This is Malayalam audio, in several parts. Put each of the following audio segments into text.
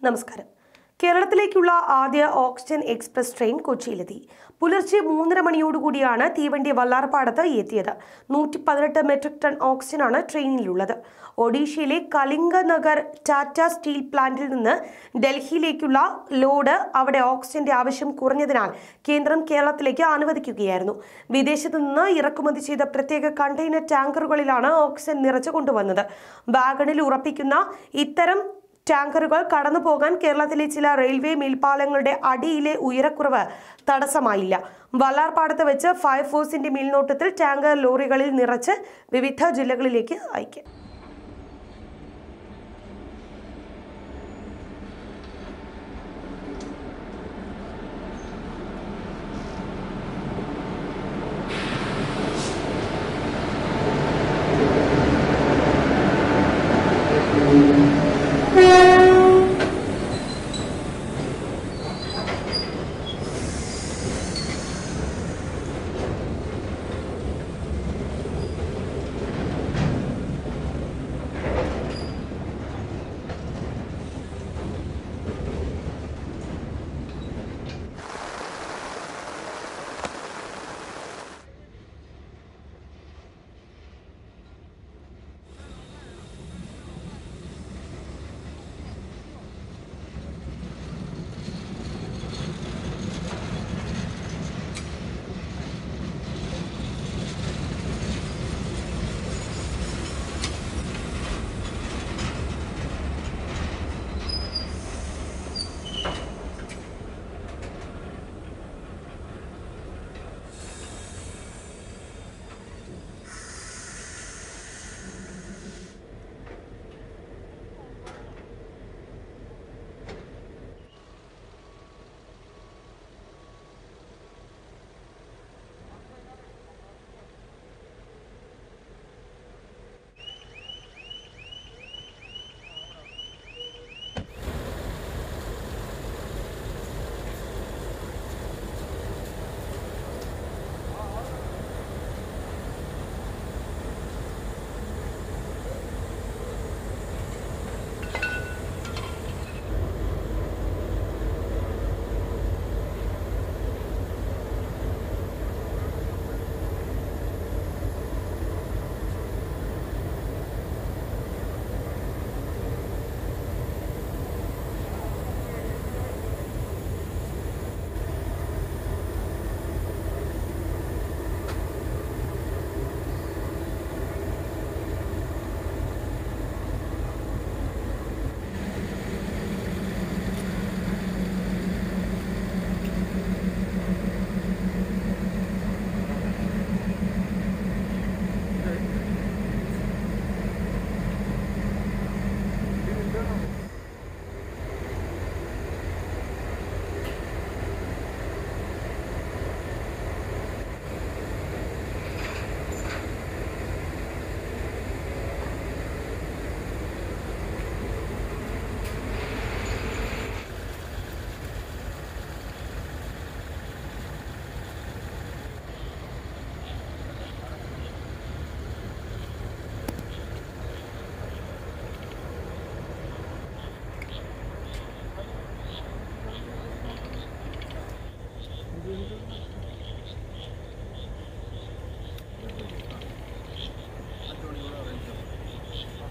നമസ്കാരം കേരളത്തിലേക്കുള്ള ആദ്യ ഓക്സിജൻ എക്സ്പ്രസ് ട്രെയിൻ കൊച്ചിയിലെത്തി പുലർച്ചെ മൂന്നര മണിയോടുകൂടിയാണ് തീവണ്ടി വല്ലാർപാടത്ത് എത്തിയത് നൂറ്റി പതിനെട്ട് മെട്രിക് ടൺ ഓക്സിജനാണ് ട്രെയിനിലുള്ളത് ഒഡീഷയിലെ കലിംഗ നഗർ ടാറ്റ സ്റ്റീൽ പ്ലാന്റിൽ നിന്ന് ഡൽഹിയിലേക്കുള്ള ലോഡ് അവിടെ ഓക്സിജന്റെ ആവശ്യം കുറഞ്ഞതിനാൽ കേന്ദ്രം കേരളത്തിലേക്ക് അനുവദിക്കുകയായിരുന്നു വിദേശത്തു നിന്ന് ഇറക്കുമതി ചെയ്ത പ്രത്യേക കണ്ടെയ്നർ ടാങ്കറുകളിലാണ് ഓക്സിജൻ നിറച്ചു കൊണ്ടുവന്നത് വാഗണിൽ ഉറപ്പിക്കുന്ന ഇത്തരം ടാങ്കറുകൾ കടന്നു പോകാൻ കേരളത്തിലെ ചില റെയിൽവേ മേൽപ്പാലങ്ങളുടെ അടിയിലെ ഉയരക്കുറവ് തടസ്സമായില്ല വല്ലാർപാടത്ത് വെച്ച് ഫയർഫോഴ്സിന്റെ മേൽനോട്ടത്തിൽ ടാങ്കർ ലോറികളിൽ നിറച്ച് വിവിധ ജില്ലകളിലേക്ക് അയക്കും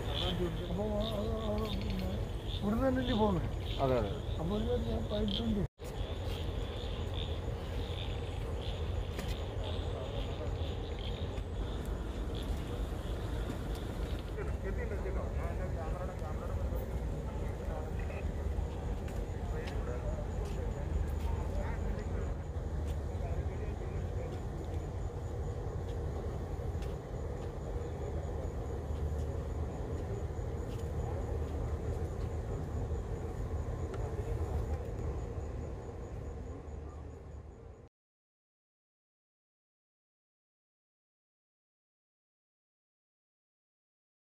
അപ്പോൾ ഇവിടെ തന്നെ പോകുന്നത് അതെ അതെ അപ്പോൾ ഞാൻ പോയിട്ടുണ്ട്